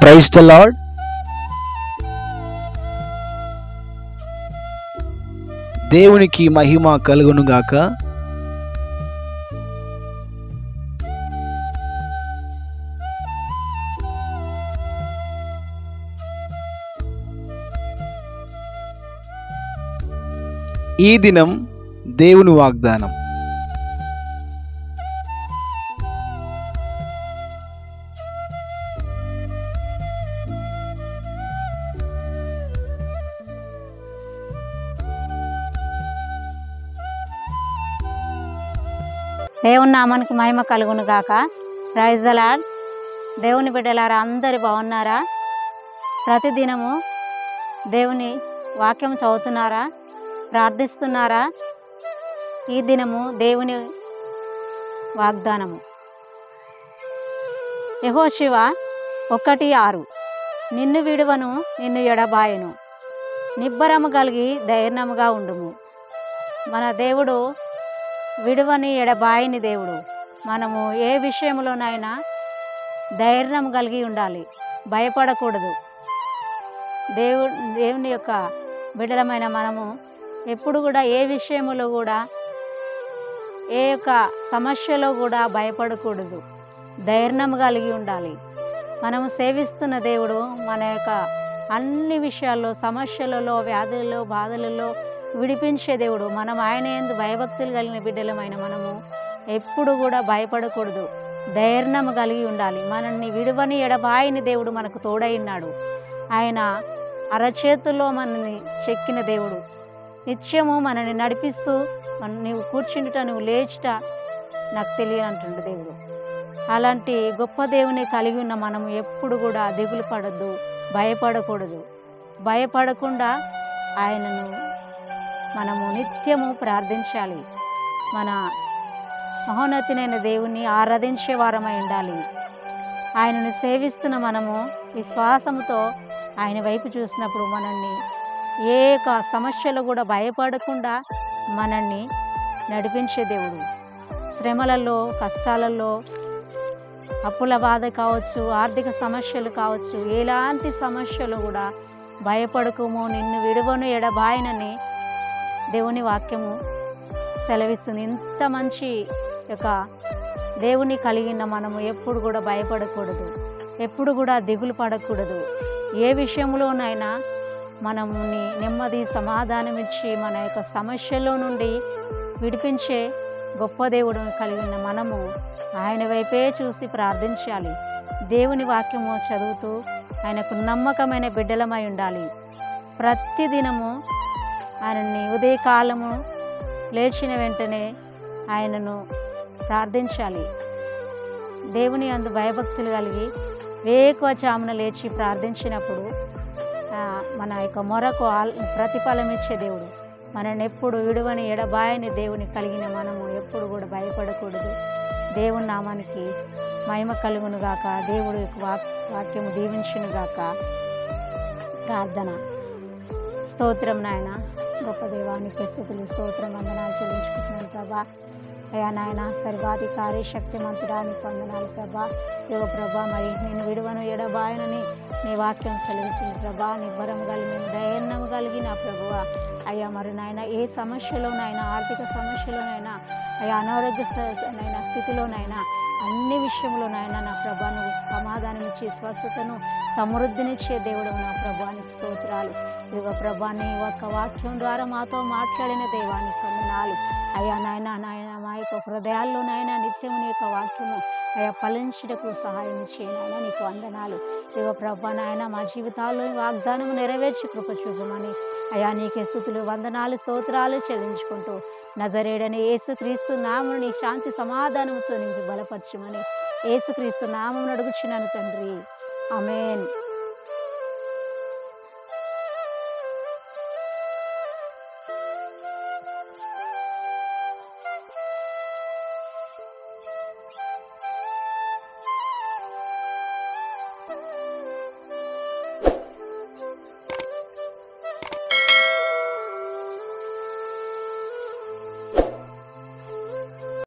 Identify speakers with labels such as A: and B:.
A: praise the lord దేవునికి మహిమ కలుగును గాక ఈ దినం దేవుని వాగ్దానం
B: దేవుని నామానికి మహిమ కలుగును గాక ప్రైజ్ ద లార్డ్ దేవుని బిడ్డలారా అందరు బాగున్నారా ప్రతిదినము దేవుని వాక్యం చదువుతున్నారా ప్రార్థిస్తున్నారా ఈ దినము దేవుని వాగ్దానము యహోశివ ఒకటి ఆరు నిన్ను విడువను నిన్ను ఎడబాయను నిబ్బరము కలిగి ధైర్యముగా ఉండుము మన దేవుడు విడువని ఎడబాయని దేవుడు మనము ఏ విషయంలోనైనా ధైర్యం కలిగి ఉండాలి భయపడకూడదు దేవు దేవుని యొక్క బిడ్డలమైన మనము ఎప్పుడు కూడా ఏ విషయంలో కూడా ఏ యొక్క సమస్యలో కూడా భయపడకూడదు ధైర్యం కలిగి ఉండాలి మనము సేవిస్తున్న దేవుడు మన యొక్క అన్ని విషయాల్లో సమస్యలలో వ్యాధులలో బాధలలో విడిపించే దేవుడు మనం ఆయన ఎందు భయభక్తులు కలిగిన బిడ్డలమైన మనము ఎప్పుడు కూడా భయపడకూడదు ధైర్యం కలిగి ఉండాలి మనల్ని విడువని ఎడబాయిని దేవుడు మనకు తోడై ఉన్నాడు ఆయన అరచేతుల్లో మనల్ని చెక్కిన దేవుడు నిత్యము మనల్ని నడిపిస్తూ మన నువ్వు కూర్చుండుట నువ్వు లేచుట నాకు తెలియనంటుండు దేవుడు అలాంటి గొప్ప దేవుని కలిగి ఉన్న మనము ఎప్పుడు కూడా దిగులు పడద్దు భయపడకూడదు భయపడకుండా ఆయనను మనము నిత్యము ప్రార్థించాలి మన మహోన్నతినైన దేవుణ్ణి ఆరాధించే వారమై ఉండాలి ఆయనను సేవిస్తున్న మనము విశ్వాసముతో ఆయన వైపు చూసినప్పుడు మనల్ని ఏ యొక్క సమస్యలు కూడా భయపడకుండా మనల్ని నడిపించే దేవుడు శ్రమలలో కష్టాలలో అప్పుల బాధ కావచ్చు ఆర్థిక సమస్యలు కావచ్చు ఎలాంటి సమస్యలు కూడా భయపడకము నిన్ను విడువను ఎడబాయనని దేవుని వాక్యము సెలవిస్తుంది ఇంత మంచి యొక్క దేవుని కలిగిన మనము ఎప్పుడు కూడా భయపడకూడదు ఎప్పుడు కూడా దిగులు పడకూడదు ఏ విషయంలోనైనా మనముని నెమ్మది సమాధానం ఇచ్చి మన యొక్క సమస్యలో నుండి విడిపించే గొప్ప దేవుడు కలిగిన మనము ఆయన వైపే చూసి ప్రార్థించాలి దేవుని వాక్యము చదువుతూ ఆయనకు నమ్మకమైన బిడ్డలమై ఉండాలి ప్రతిదినము ఆయనని ఉదయకాలము లేచిన వెంటనే ఆయనను ప్రార్థించాలి దేవుని అందు భయభక్తులు కలిగి వేకువచామున లేచి ప్రార్థించినప్పుడు ఆ, మన యొక్క మొరకు ఆల్ ప్రతిఫలం ఇచ్చే దేవుడు మనల్ని ఎప్పుడు విడువని ఎడబాయని దేవుని కలిగిన మనము ఎప్పుడు కూడా భయపడకూడదు దేవుని నామానికి మహిమ కలుగును గాక దేవుడు యొక్క వాక్ వాక్యము దీవించును గాక ప్రార్థన స్తోత్రం నాయన గొప్ప దేవానికి స్థుతులు స్తోత్రం వందనాలు చెల్లించుకుంటున్నాను ప్రభా అయ్యా నాయన సర్వాధికారి శక్తిమంతుడానికి వందనాలు ప్రభా దేవ ప్రభా మరి నేను విడువను ఎడబాయనని నీ వాక్యం సెలవిస్తుంది ప్రభా నిబ్బరం కలిగి ధైర్యం కలిగిన ప్రభువ అయ్యా మరి నాయన ఏ సమస్యలోనైనా ఆర్థిక సమస్యలోనైనా అయ్యా అనారోగ్య స- నైనా స్థితిలోనైనా అన్ని విషయంలోనైనా నా ప్రభా నువ్వు సమాధానం ఇచ్చి స్వస్థతను సమృద్ధినిచ్చే దేవుడు నా ప్రభానికి స్తోత్రాలు ఇదిగో ప్రభా నీ యొక్క వాక్యం ద్వారా మాతో మాట్లాడిన దేవానికి వందనాలు అయ్యా నాయన నాయన మా యొక్క హృదయాల్లో నాయన నిత్యం నీ యొక్క వాక్యము అయ్యా ఫలించుటకు సహాయం చేయనాయన నీకు వందనాలు ఇదిగో ప్రభా నాయన మా జీవితాల్లో ఈ వాగ్దానం నెరవేర్చి కృప చూపమని అయ్యా నీకే స్థుతులు వందనాలు స్తోత్రాలు చెల్లించుకుంటూ నజరేడని యేసుక్రీస్తు నామను నీ శాంతి సమాధానంతో నింపి బలపరచమని యేసుక్రీస్తు నామం అడుగుచున్నాను తండ్రి ఆమెన్